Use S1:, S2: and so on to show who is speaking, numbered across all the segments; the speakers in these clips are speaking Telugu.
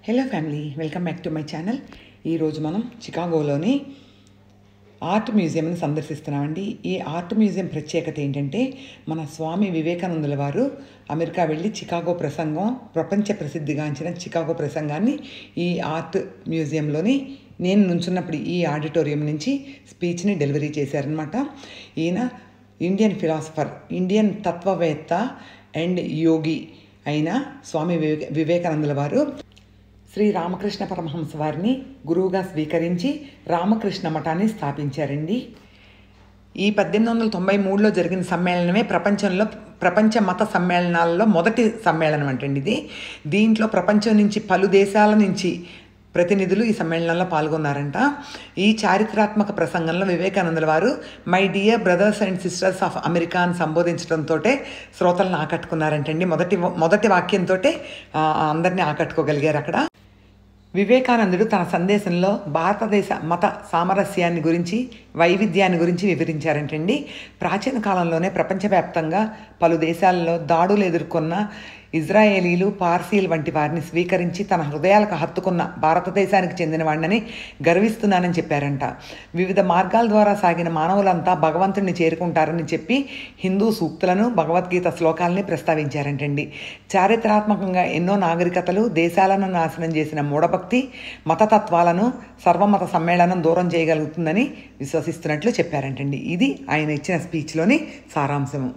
S1: hello family welcome back to my channel ఈరోజు మనం చికాగోలోని ఆర్ట్ మ్యూజియంని సందర్శిస్తున్నామండి ఈ ఆర్ట్ మ్యూజియం ప్రత్యేకత ఏంటంటే మన స్వామి వివేకానందుల వారు అమెరికా వెళ్ళి చికాగో ప్రసంగం ప్రపంచ ప్రసిద్ధిగాంచిన చికాగో ప్రసంగాన్ని ఈ ఆర్ట్ మ్యూజియంలోని నేను నుంచున్నప్పుడు ఈ ఆడిటోరియం నుంచి స్పీచ్ని డెలివరీ చేశారనమాట ఈయన ఇండియన్ ఫిలాసఫర్ ఇండియన్ తత్వవేత్త అండ్ యోగి అయిన స్వామి వివేక వివేకానందుల వారు శ్రీ రామకృష్ణ పరమహంస వారిని గురువుగా స్వీకరించి రామకృష్ణ మఠాన్ని స్థాపించారండి ఈ పద్దెనిమిది వందల తొంభై మూడులో జరిగిన సమ్మేళనమే ప్రపంచంలో ప్రపంచ మత సమ్మేళనాలలో మొదటి సమ్మేళనం అంటండి ఇది దీంట్లో ప్రపంచం నుంచి పలు దేశాల నుంచి ప్రతినిధులు ఈ సమ్మేళనంలో పాల్గొన్నారంట ఈ చారిత్రాత్మక ప్రసంగంలో వివేకానందుల వారు my dear brothers and sisters of America అని సంబోధించడంతో శ్రోతలను ఆకట్టుకున్నారంటండి మొదటి మొదటి వాక్యంతో అందరినీ ఆకట్టుకోగలిగారు అక్కడ వివేకానందుడు తన సందేశంలో భారతదేశ మత సామరస్యాన్ని గురించి వైవిధ్యాన్ని గురించి వివరించారంటండి ప్రాచీన కాలంలోనే ప్రపంచవ్యాప్తంగా పలు దేశాల్లో దాడులు ఎదుర్కొన్న ఇజ్రాయేలీలు పార్సీలు వంటి వారిని స్వీకరించి తన హృదయాలకు హత్తుకున్న భారతదేశానికి చెందిన వాడిని గర్విస్తున్నానని చెప్పారంట వివిధ మార్గాల ద్వారా సాగిన మానవులంతా భగవంతుడిని చేరుకుంటారని చెప్పి హిందూ సూక్తులను భగవద్గీత శ్లోకాలని ప్రస్తావించారంటండి చారిత్రాత్మకంగా ఎన్నో నాగరికతలు దేశాలను నాశనం చేసిన మూఢభక్తి మతతత్వాలను సర్వమత సమ్మేళనం దూరం చేయగలుగుతుందని విశ్వసిస్తున్నట్లు చెప్పారంటండి ఇది ఆయన ఇచ్చిన స్పీచ్లోని సారాంశము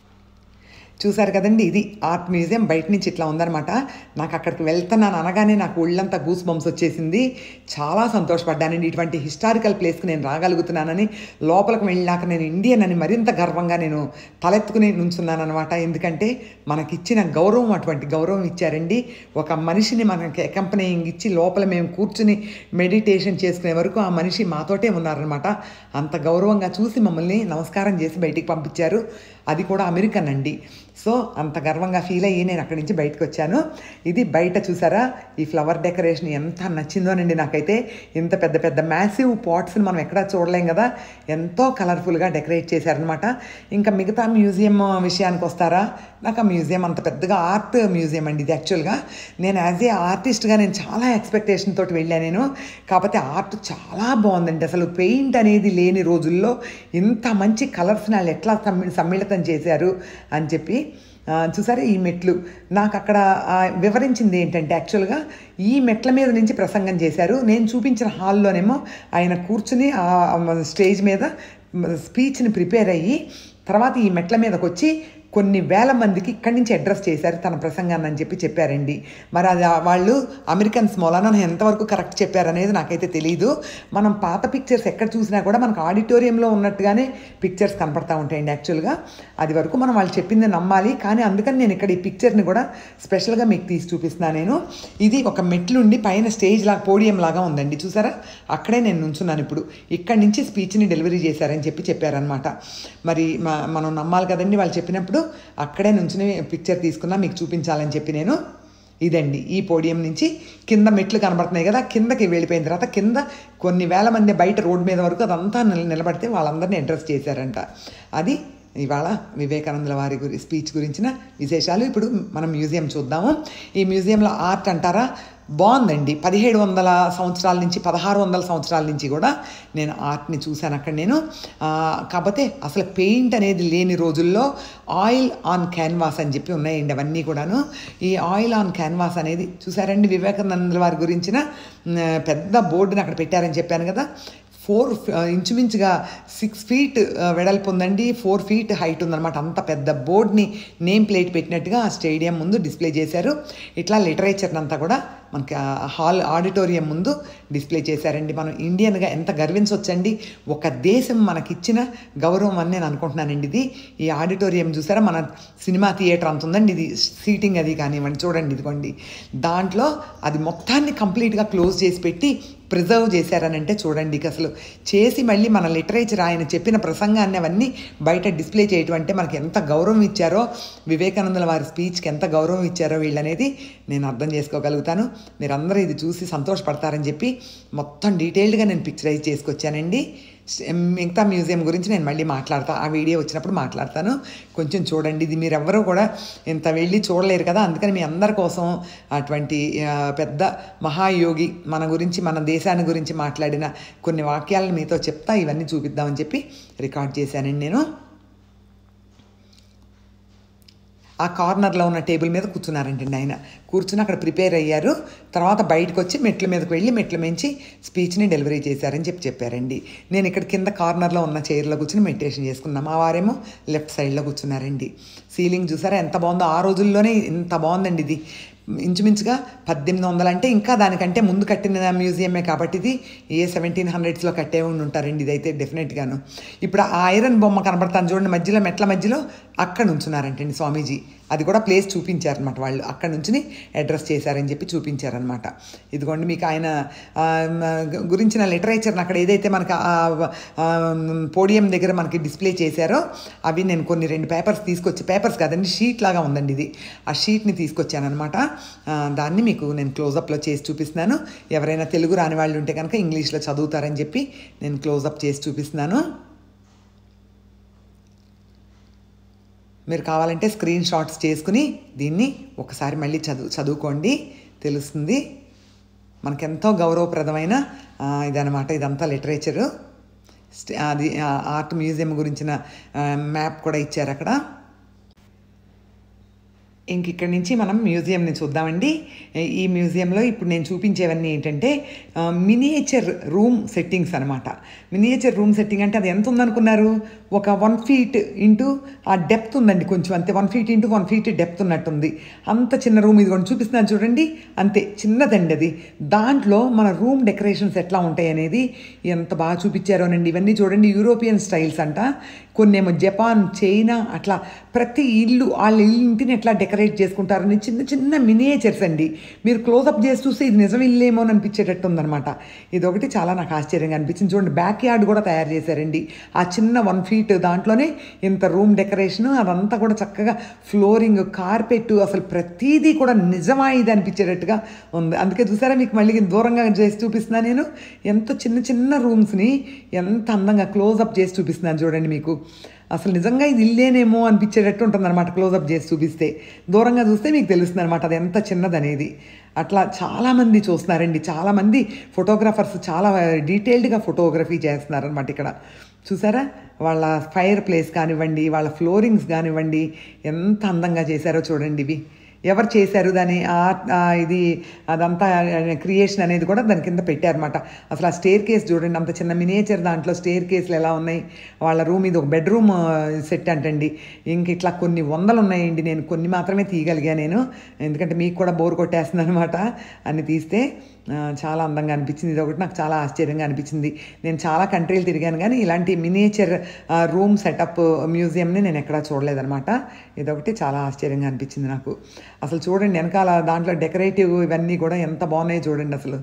S1: చూశారు కదండి ఇది ఆర్ట్ మ్యూజియం బయట నుంచి ఇట్లా ఉందన్నమాట నాకు అక్కడికి వెళ్తున్నాను అనగానే నాకు ఒళ్ళంతా గూస్ బంప్స్ వచ్చేసింది చాలా సంతోషపడ్డానండి ఇటువంటి హిస్టారికల్ ప్లేస్కి నేను రాగలుగుతున్నానని లోపలికి వెళ్ళినాక నేను ఇండియన్ అని మరింత గర్వంగా నేను తలెత్తుకుని నుంచున్నాను అనమాట ఎందుకంటే మనకిచ్చిన గౌరవం అటువంటి గౌరవం ఇచ్చారండి ఒక మనిషిని మనకి అకంపెనయింగ్ ఇచ్చి లోపల మేము కూర్చుని మెడిటేషన్ చేసుకునే వరకు ఆ మనిషి మాతోటే ఉన్నారనమాట అంత గౌరవంగా చూసి మమ్మల్ని నమస్కారం చేసి బయటికి పంపించారు అది కూడా అమెరికన్ అండి సో అంత గర్వంగా ఫీల్ అయ్యి నేను అక్కడి నుంచి బయటకు వచ్చాను ఇది బయట చూసారా ఈ ఫ్లవర్ డెకరేషన్ ఎంత నచ్చిందోనండి నాకైతే ఇంత పెద్ద పెద్ద మ్యాసివ్ పాట్స్ని మనం ఎక్కడా చూడలేం కదా ఎంతో కలర్ఫుల్గా డెకరేట్ చేశారనమాట ఇంకా మిగతా మ్యూజియం విషయానికి వస్తారా నాకు ఆ మ్యూజియం అంత పెద్దగా ఆర్ట్ మ్యూజియం అండి ఇది యాక్చువల్గా నేను యాజ్ ఏ ఆర్టిస్ట్గా నేను చాలా ఎక్స్పెక్టేషన్ తోటి వెళ్ళాను నేను కాకపోతే ఆర్ట్ చాలా బాగుందండి అసలు పెయింట్ అనేది లేని రోజుల్లో ఇంత మంచి కలర్స్ని వాళ్ళు ఎట్లా సమ్మి సమ్మిళితం చేశారు అని చెప్పి చూసారా ఈ మెట్లు నాకు అక్కడ వివరించింది ఏంటంటే యాక్చువల్గా ఈ మెట్ల మీద నుంచి ప్రసంగం చేశారు నేను చూపించిన హాల్లోనేమో ఆయన కూర్చుని స్టేజ్ మీద స్పీచ్ని ప్రిపేర్ అయ్యి తర్వాత ఈ మెట్ల మీదకి వచ్చి కొన్ని వేల మందికి ఇక్కడి నుంచి అడ్రస్ చేశారు తన ప్రసంగాన్ని అని చెప్పి చెప్పారండి మరి అది వాళ్ళు అమెరికన్స్ మూలాన ఎంతవరకు కరెక్ట్ చెప్పారనేది నాకైతే తెలియదు మనం పాత పిక్చర్స్ ఎక్కడ చూసినా కూడా మనకు ఆడిటోరియంలో ఉన్నట్టుగానే పిక్చర్స్ కనపడతా ఉంటాయండి యాక్చువల్గా అది వరకు మనం వాళ్ళు చెప్పింది నమ్మాలి కానీ అందుకని నేను ఇక్కడ ఈ పిక్చర్ని కూడా స్పెషల్గా మీకు తీసి చూపిస్తున్నాను నేను ఇది ఒక మెట్లుండి పైన స్టేజ్ లాగా పోడియం లాగా ఉందండి చూసారా అక్కడే నేను నుంచున్నాను ఇప్పుడు ఇక్కడి నుంచి స్పీచ్ని డెలివరీ చేశారని చెప్పి చెప్పారనమాట మరి మనం నమ్మాలి కదండి వాళ్ళు చెప్పినప్పుడు అక్కడే నుంచి పిక్చర్ తీసుకున్నా మీకు చూపించాలని చెప్పి నేను ఇదండి ఈ పోడియం నుంచి కింద మెట్లు కనబడుతున్నాయి కదా కిందకి వెళ్ళిపోయిన తర్వాత కింద కొన్ని వేల మంది బయట రోడ్డు మీద వరకు అదంతా నిలబడితే వాళ్ళందరినీ అడ్రస్ చేశారంట అది ఇవాళ వివేకానందుల వారి గురి స్పీచ్ గురించిన విశేషాలు ఇప్పుడు మనం మ్యూజియం చూద్దాము ఈ మ్యూజియంలో ఆర్ట్ అంటారా బాగుందండి పదిహేడు వందల సంవత్సరాల నుంచి పదహారు వందల సంవత్సరాల నుంచి కూడా నేను ఆర్ట్ని చూశాను అక్కడ నేను కాకపోతే అసలు పెయింట్ అనేది లేని రోజుల్లో ఆయిల్ ఆన్ క్యాన్వాస్ అని చెప్పి ఉన్నాయండి అవన్నీ కూడాను ఈ ఆయిల్ ఆన్ క్యాన్వాస్ అనేది చూసారండి వివేకానందుల వారి గురించిన పెద్ద బోర్డుని అక్కడ పెట్టారని చెప్పాను కదా ఫోర్ ఇంచుమించుగా సిక్స్ ఫీట్ వెడల్పు ఉందండి ఫోర్ ఫీట్ హైట్ ఉందన్నమాట అంత పెద్ద బోర్డ్ని నేమ్ ప్లేట్ పెట్టినట్టుగా ఆ స్టేడియం ముందు డిస్ప్లే చేశారు ఇట్లా లిటరేచర్ని అంతా కూడా మనకి హాల్ ఆడిటోరియం ముందు డిస్ప్లే చేశారండి మనం ఇండియన్గా ఎంత గర్వించవచ్చండి ఒక దేశం మనకిచ్చిన గౌరవం అని నేను అనుకుంటున్నానండి ఇది ఈ ఆడిటోరియం చూసారా మన సినిమా థియేటర్ అంత ఉందండి ఇది సీటింగ్ అది కానివ్వండి చూడండి ఇదిగోండి దాంట్లో అది మొత్తాన్ని కంప్లీట్గా క్లోజ్ చేసి పెట్టి ప్రిజర్వ్ చేశారనంటే చూడండి ఇక అసలు చేసి మళ్ళీ మన లిటరేచర్ ఆయన చెప్పిన ప్రసంగాన్ని అవన్నీ బయట డిస్ప్లే చేయటం అంటే మనకి ఎంత గౌరవం ఇచ్చారో వివేకానందుల వారి స్పీచ్కి ఎంత గౌరవం ఇచ్చారో వీళ్ళనేది నేను అర్థం చేసుకోగలుగుతాను మీరందరూ ఇది చూసి సంతోషపడతారని చెప్పి మొత్తం డీటెయిల్డ్గా నేను పిక్చరైజ్ చేసుకొచ్చానండి మిగతా మ్యూజియం గురించి నేను మళ్ళీ మాట్లాడతా ఆ వీడియో వచ్చినప్పుడు మాట్లాడతాను కొంచెం చూడండి ఇది మీరు ఎవ్వరూ కూడా ఇంత వెళ్ళి చూడలేరు కదా అందుకని మీ అందరి కోసం అటువంటి ఆ, పెద్ద మహాయోగి మన గురించి మన దేశాన్ని గురించి మాట్లాడిన కొన్ని వాక్యాలను మీతో చెప్తా ఇవన్నీ చూపిద్దామని చెప్పి రికార్డ్ చేశానండి నేను ఆ కార్నర్లో ఉన్న టేబుల్ మీద కూర్చున్నారంటండి ఆయన కూర్చుని అక్కడ ప్రిపేర్ అయ్యారు తర్వాత బయటకు వచ్చి మెట్ల మీదకి వెళ్ళి మెట్ల మించి స్పీచ్ని డెలివరీ చేశారని చెప్పి చెప్పారండి నేను ఇక్కడ కింద కార్నర్లో ఉన్న చైర్లో కూర్చుని మెడిటేషన్ చేసుకున్నాం మా వారేమో లెఫ్ట్ సైడ్లో కూర్చున్నారండి సీలింగ్ చూసారా ఎంత బాగుందో ఆ రోజుల్లోనే ఇంత బాగుందండి ఇది ఇంచుమించుగా పద్దెనిమిది వందలు అంటే ఇంకా దానికంటే ముందు కట్టిన మ్యూజియమే కాబట్టి ఇది ఏ సెవెంటీన్ హండ్రెడ్స్లో కట్టే ఉండి ఉంటారండి ఇదైతే డెఫినెట్గాను ఇప్పుడు ఆ ఐరన్ బొమ్మ కనబడతాను చూడండి మధ్యలో మెట్ల మధ్యలో అక్కడ నుంచున్నారంటండి స్వామీజీ అది కూడా ప్లేస్ చూపించారనమాట వాళ్ళు అక్కడ నుంచి అడ్రస్ చేశారని చెప్పి చూపించారనమాట ఇదిగోండి మీకు ఆయన ఆ, మ- గురించిన లిటరేచర్ని అక్కడ ఏదైతే మనకు పోడియం దగ్గర మనకి డిస్ప్లే చేశారో అవి నేను కొన్ని రెండు పేపర్స్ తీసుకొచ్చి పేపర్స్ కాదండి షీట్ లాగా ఉందండి ఇది ఆ షీట్ని తీసుకొచ్చానమాట దాన్ని మీకు నేను క్లోజప్లో చేసి చూపిస్తున్నాను ఎవరైనా తెలుగు రాని వాళ్ళు ఉంటే కనుక ఇంగ్లీష్లో చదువుతారని చెప్పి నేను క్లోజప్ చేసి చూపిస్తున్నాను మీరు కావాలంటే స్క్రీన్ షాట్స్ చేసుకుని దీన్ని ఒకసారి మళ్ళీ చదువు చదువుకోండి తెలుస్తుంది మనకెంతో గౌరవప్రదమైన ఆ, ఇదనమాట ఇదంతా లిటరేచరు స్ట- అది ఆ, ఆర్ట్ మ్యూజియం గురించిన ఆ, మ్యాప్ కూడా ఇచ్చారు అక్కడ ఇంక ఇక్కడి నుంచి మనం మ్యూజియంని చూద్దామండి ఈ మ్యూజియంలో ఇప్పుడు నేను చూపించేవన్నీ ఏంటంటే మినియేచర్ రూమ్ సెట్టింగ్స్ అనమాట మినియేచర్ రూమ్ సెట్టింగ్ అంటే అది ఎంత ఉందనుకున్నారు ఒక వన్ ఫీట్ ఇంటూ ఆ డెప్త్ ఉందండి కొంచెం అంతే one feet into one feet depth ఉన్నట్టుంది అంత చిన్న రూమ్ ఇది కూడా చూపిస్తున్నాను చూడండి అంతే చిన్నదండి అది దాంట్లో మన రూమ్ డెకరేషన్స్ ఎట్లా ఉంటాయి అనేది ఎంత బాగా చూపించారోనండి ఇవన్నీ చూడండి యూరోపియన్ స్టైల్స్ అంట కొన్నేమో జపాన్ చైనా అట్లా ప్రతి ఇల్లు వాళ్ళ ఇంటిని ఎట్లా డెకరేట్ చేసుకుంటారని చిన్న చిన్న మినియేచర్స్ అండి మీరు క్లోజప్ చేసి చూస్తే ఇది నిజం ఇల్లేమో అని అనిపించేటట్టు ఉందన్నమాట ఇది ఒకటి చాలా నాకు ఆశ్చర్యంగా అనిపించింది చూడండి బ్యాక్ యార్డ్ కూడా తయారు చేశారండి ఆ చిన్న వన్ ఫీట్ దాంట్లోనే ఇంత రూమ్ డెకరేషన్ అదంతా కూడా చక్కగా ఫ్లోరింగ్ కార్పెట్ అసలు ప్రతిదీ కూడా నిజమా ఇది అనిపించేటట్టుగా ఉంది అందుకే చూసారా మీకు మళ్ళీ దూరంగా చేసి చూపిస్తున్నా నేను ఎంత చిన్న చిన్న రూమ్స్ని ఎంత అందంగా క్లోజప్ చేసి చూపిస్తున్నాను చూడండి మీకు అసలు నిజంగా ఇది ఇల్లేనేమో అనిపించేటట్టు ఉంటుంది అనమాట క్లోజప్ చేసి చూపిస్తే దూరంగా చూస్తే మీకు తెలుస్తుంది అనమాట అది ఎంత చిన్నదనేది అట్లా చాలామంది చూస్తున్నారండి చాలామంది ఫోటోగ్రాఫర్స్ చాలా డీటెయిల్డ్గా ఫోటోగ్రఫీ చేస్తున్నారనమాట ఇక్కడ చూసారా వాళ్ళ ఫైర్ ప్లేస్ కానివ్వండి వాళ్ళ ఫ్లోరింగ్స్ కానివ్వండి ఎంత అందంగా చేశారో చూడండి ఇవి ఎవరు చేశారు దాని ఆ- ఆ ఇది అదంతా క్రియేషన్ అనేది కూడా దాని కింద పెట్టారన్నమాట అసలు ఆ స్టేర్ కేస్ చూడండి అంత చిన్న మినియేచర్ దాంట్లో స్టేర్ కేసులు ఎలా ఉన్నాయి వాళ్ళ రూమ్ ఇది ఒక బెడ్రూమ్ సెట్ అంటండి ఇంక ఇట్లా కొన్ని వందలు ఉన్నాయండి నేను కొన్ని మాత్రమే తీయగలిగా నేను ఎందుకంటే మీకు కూడా బోర్ కొట్టేస్తుంది అనమాట అన్ని తీస్తే ఆ, చాలా అందంగా అనిపించింది ఇది ఒకటి నాకు చాలా ఆశ్చర్యంగా అనిపించింది నేను చాలా కంట్రీలు తిరిగాను కానీ ఇలాంటి మినియేచర్ రూమ్ సెటప్ మ్యూజియంని నేను ఎక్కడా చూడలేదన్నమాట ఇదొకటి చాలా ఆశ్చర్యంగా అనిపించింది నాకు అసలు చూడండి వెనకాల దాంట్లో డెకరేటివ్ ఇవన్నీ కూడా ఎంత బాగున్నాయో చూడండి అసలు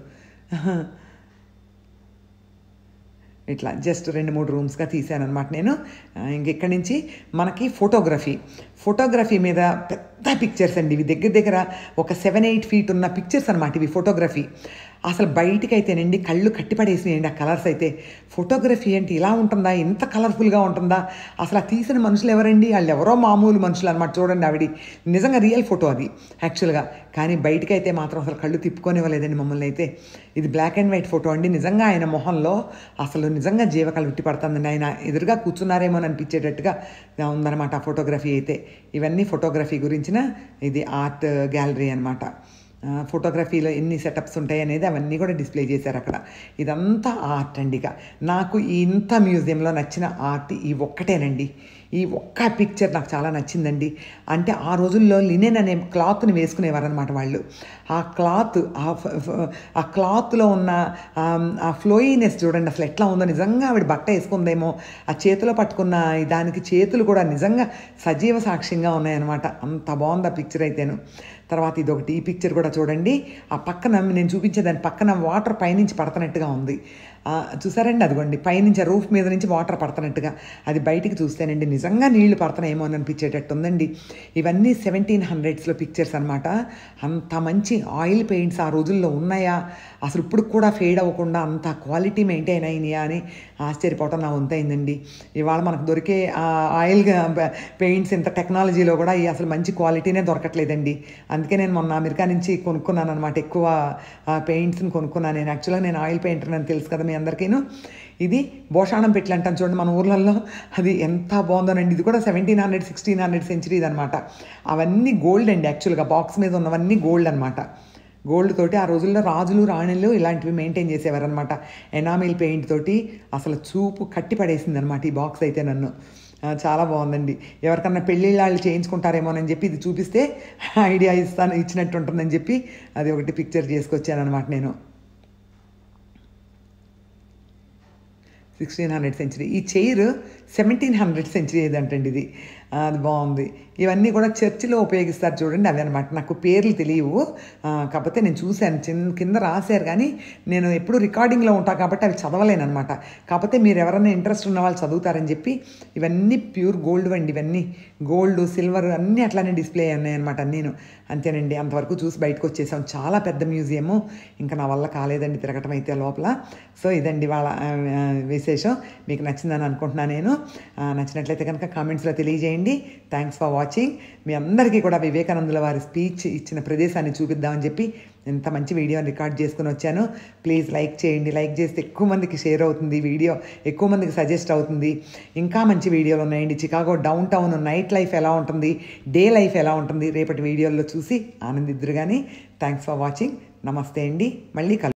S1: ఇట్లా జస్ట్ రెండు మూడు రూమ్స్గా తీసాను అనమాట నేను ఆ, ఇంక ఇక్కడి నుంచి మనకి ఫోటోగ్రఫీ ఫోటోగ్రఫీ మీద పెద్ద పిక్చర్స్ అండి ఇవి దగ్గర దగ్గర ఒక సెవెన్ ఎయిట్ ఫీట్ ఉన్న పిక్చర్స్ అనమాట ఇవి ఫోటోగ్రఫీ అసలు బయటికి అయితేనండి కళ్ళు కట్టిపడేసినాయండి ఆ కలర్స్ అయితే ఫోటోగ్రఫీ ఏంటి ఇలా ఉంటుందా ఇంత కలర్ఫుల్గా ఉంటుందా అసలు ఆ తీసిన మనుషులు ఎవరండి వాళ్ళు ఎవరో మామూలు మనుషులు అనమాట చూడండి ఆవిడ నిజంగా రియల్ ఫోటో అది యాక్చువల్గా కానీ బయటికి అయితే మాత్రం అసలు కళ్ళు తిప్పుకోనివ్వలేదండి మమ్మల్ని అయితే ఇది బ్లాక్ అండ్ వైట్ ఫోటో అండి నిజంగా ఆయన మొహంలో అసలు నిజంగా జీవకళ విట్టి పడుతుందండి ఆయన ఎదురుగా కూర్చున్నారేమో అని అనిపించేటట్టుగా ఉందన్నమాట ఆ ఫోటోగ్రఫీ అయితే ఇవన్నీ ఫోటోగ్రఫీ గురించిన ఇది ఆర్ట్ గ్యాలరీ అనమాట ఫోటోగ్రఫీలో ఎన్ని సెటప్స్ ఉంటాయి అనేది అవన్నీ కూడా డిస్ప్లే చేశారు అక్కడ ఇదంతా ఆర్ట్ అండి ఇక నాకు ఇంత మ్యూజియంలో నచ్చిన ఆర్ట్ ఈ ఒక్కటేనండి ఈ ఒక్క పిక్చర్ నాకు చాలా నచ్చిందండి అంటే ఆ రోజుల్లో లినెన్ అనే క్లాత్ని వేసుకునేవారనమాట వాళ్ళు ఆ క్లాత్ ఆ ఫ- ఫ- ఆ క్లాత్లో ఉన్న ఆ- ఆ ఫ్లోయినెస్ చూడండి అసలు ఎట్లా ఉందో నిజంగా ఆవిడ బట్ట వేసుకుందేమో ఆ చేతిలో పట్టుకున్న ఈ దానికి చేతులు కూడా నిజంగా సజీవ సాక్ష్యంగా ఉన్నాయన్నమాట అంత బాగుంది ఆ పిక్చర్ అయితేను తర్వాత ఇది ఒకటి ఈ పిక్చర్ కూడా చూడండి ఆ పక్కన నేను చూపించే దాని పక్కన వాటర్ పైనుంచి పడుతున్నట్టుగా ఉంది ఆ, చూసారండి అదిగోండి పైనుంచి రూఫ్ మీద నుంచి వాటర్ పడుతున్నట్టుగా అది బయటికి చూస్తేనండి నిజంగా నీళ్లు పడుతున్నాయేమో అని అనిపించేటట్టు ఉందండి ఇవన్నీ సెవెంటీన్ హండ్రెడ్స్లో పిక్చర్స్ అనమాట అంత మంచి ఆయిల్ పెయింట్స్ ఆ రోజుల్లో ఉన్నాయా అసలు ఇప్పుడు కూడా ఫేడ్ అవ్వకుండా అంత క్వాలిటీ మెయింటైన్ అయినాయా అని ఆశ్చర్యపోవటం నా వంతైందండి ఇవాళ మనకు దొరికే ఆ ఆయిల్ పెయింట్స్ ఇంత టెక్నాలజీలో కూడా ఈ అసలు మంచి క్వాలిటీనే దొరకట్లేదండి అందుకే నేను మొన్న అమెరికా నుంచి కొనుక్కున్నాను అనమాట ఎక్కువ పెయింట్స్ని కొనుక్కున్నాను నేను యాక్చువల్గా నేను ఆయిల్ పెయింటర్ అని తెలుసు కదా మీ అందరికీను ఇది భోషాణం పెట్లు అంటాం చూడండి మన ఊర్లలో అది ఎంత బాగుందోనండి ఇది కూడా సెవెంటీన్ హండ్రెడ్ సిక్స్టీన్ హండ్రెడ్ సెంచరీది అనమాట అవన్నీ గోల్డ్ అండి యాక్చువల్గా బాక్స్ మీద ఉన్నవన్నీ గోల్డ్ అనమాట గోల్డ్ తోటి ఆ రోజుల్లో రాజులు రాణులు ఇలాంటివి మెయింటైన్ చేసేవారు అనమాట ఎనామిల్ పెయింట్ తోటి అసలు చూపు కట్టి పడేసింది అనమాట ఈ బాక్స్ అయితే నన్ను ఆ, చాలా బాగుందండి ఎవరికన్నా పెళ్ళిళ్ళు చేయించుకుంటారేమోనని చెప్పి ఇది చూపిస్తే ఐడియా ఇస్తాను ఇచ్చినట్టు ఉంటుందని చెప్పి అది ఒకటి పిక్చర్ చేసుకొచ్చాను అనమాట నేను సిక్స్టీన్ హండ్రెడ్ సెంచరీ ఈ చైర్ సెవెంటీన్ హండ్రెడ్ సెంచరీ ఏదంటండి ఇది ఆ, అది బాగుంది ఇవన్నీ కూడా చర్చిలో ఉపయోగిస్తారు చూడండి అవి అనమాట నాకు పేర్లు తెలియవు ఆ, కాకపోతే నేను చూశాను చిన్న కింద రాశారు కానీ నేను ఎప్పుడు రికార్డింగ్లో ఉంటా కాబట్టి అవి చదవలేను అనమాట కాకపోతే మీరు ఎవరైనా ఇంట్రెస్ట్ ఉన్న వాళ్ళు చదువుతారని చెప్పి ఇవన్నీ ప్యూర్ గోల్డ్ అండి ఇవన్నీ గోల్డ్ సిల్వర్ అన్నీ అట్లానే డిస్ప్లే ఉన్నాయన్నమాట నేను అంతేనండి అంతవరకు చూసి బయటకు వచ్చేసాం చాలా పెద్ద మ్యూజియము ఇంకా నా వల్ల కాలేదండి తిరగటం అయితే లోపల సో ఇదండి వాళ్ళ ఆ, ఆ, విశేషం మీకు నచ్చిందని అనుకుంటున్నాను నేను ఆ, నచ్చినట్లయితే కనుక కామెంట్స్లో తెలియజేయండి థ్యాంక్స్ ఫర్ వాచింగ్ మీ అందరికీ కూడా వివేకానందుల వారి స్పీచ్ ఇచ్చిన ప్రదేశాన్ని చూపిద్దామని చెప్పి ఎంత మంచి వీడియోని రికార్డ్ చేసుకుని వచ్చాను ప్లీజ్ లైక్ చేయండి లైక్ చేస్తే ఎక్కువ మందికి షేర్ అవుతుంది ఈ వీడియో ఎక్కువ మందికి సజెస్ట్ అవుతుంది ఇంకా మంచి వీడియోలు ఉన్నాయండి Chicago downtown night life ఎలా ఉంటుంది డే లైఫ్ ఎలా ఉంటుంది రేపటి వీడియోల్లో చూసి ఆనందిద్దురు కానీ థ్యాంక్స్ ఫర్ వాచింగ్ నమస్తే అండి మళ్ళీ కలు